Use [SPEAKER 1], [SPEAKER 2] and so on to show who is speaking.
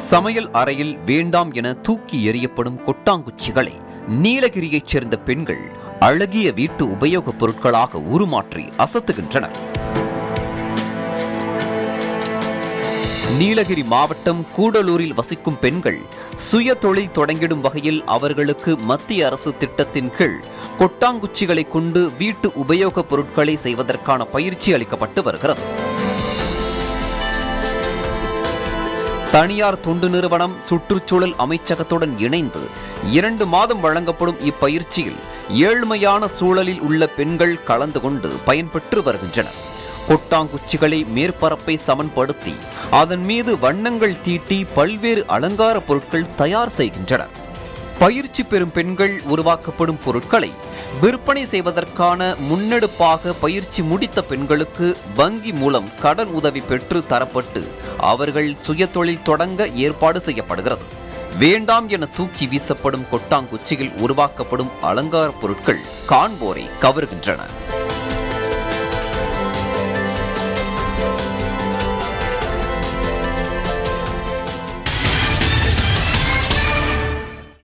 [SPEAKER 1] சமையல் அறையில் வேண்டாம் என தூக்கி எறியப்படும் கொட்டாங்குச்சிகளை நீலகிரியைச் சேர்ந்த பெண்கள் அழகிய வீட்டு உபயோகப் பொருட்களாக உருமாற்றி அசத்துகின்றனர் நீலகிரி மாவட்டம் கூடலூரில் வசிக்கும் பெண்கள் சுய தொழில் தொடங்கிடும் வகையில் அவர்களுக்கு மத்திய அரசு திட்டத்தின் கீழ் கொட்டாங்குச்சிகளை கொண்டு வீட்டு உபயோகப் பொருட்களை செய்வதற்கான பயிற்சி அளிக்கப்பட்டு வருகிறது தனியார் தொண்டு நிறுவனம் சுற்றுச்சூழல் அமைச்சகத்துடன் இணைந்து இரண்டு மாதம் வழங்கப்படும் இப்பயிற்சியில் ஏழ்மையான சூழலில் உள்ள பெண்கள் கலந்து கொண்டு பயன்பெற்று வருகின்றனர் கொட்டாங்குச்சிகளை மேற்பரப்பை சமன்படுத்தி அதன் மீது வண்ணங்கள் தீட்டி பல்வேறு அலங்கார பொருட்கள் தயார் செய்கின்றனர் பயிற்சி பெறும் பெண்கள் உருவாக்கப்படும் பொருட்களை விற்பனை செய்வதற்கான முன்னெடுப்பாக பயிற்சி முடித்த பெண்களுக்கு வங்கி மூலம் கடன் உதவி பெற்று தரப்பட்டு அவர்கள் சுயதொழில் தொடங்க ஏற்பாடு செய்யப்படுகிறது வேண்டாம் என தூக்கி வீசப்படும் கொட்டாங்குச்சியில் உருவாக்கப்படும் அலங்கார பொருட்கள் காண்போரை கவர்கின்றன